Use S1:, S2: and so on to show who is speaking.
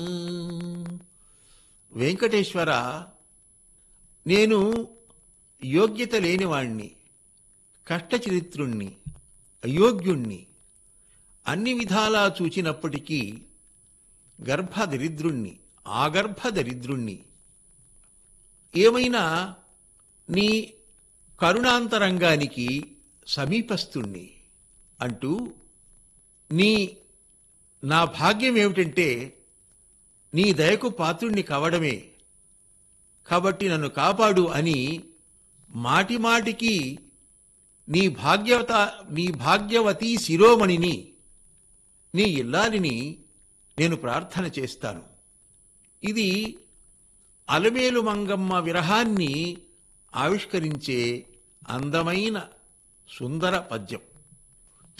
S1: వెంకటేశ్వర నేను యోగ్యత లేనివాణ్ణి కష్టచరిత్రుణ్ణి అయోగ్యుణ్ణి అన్ని విధాలా చూచినప్పటికీ గర్భదరిద్రుణ్ణి ఆగర్భదరిద్రుణ్ణి ఏమైనా నీ కరుణాంతరంగానికి సమీపస్తుణ్ణి అంటూ నీ నా భాగ్యం ఏమిటంటే నీ దయకు పాత్రుణ్ణి కావడమే కాబట్టి నన్ను కాపాడు అని మాటిమాటికి నీ భాగ్యవత నీ భాగ్యవతి శిరోమణిని నీ ఇల్లాలిని నేను ప్రార్థన చేస్తాను ఇది అలమేలు మంగమ్మ విరహాన్ని ఆవిష్కరించే అందమైన సుందర పద్యం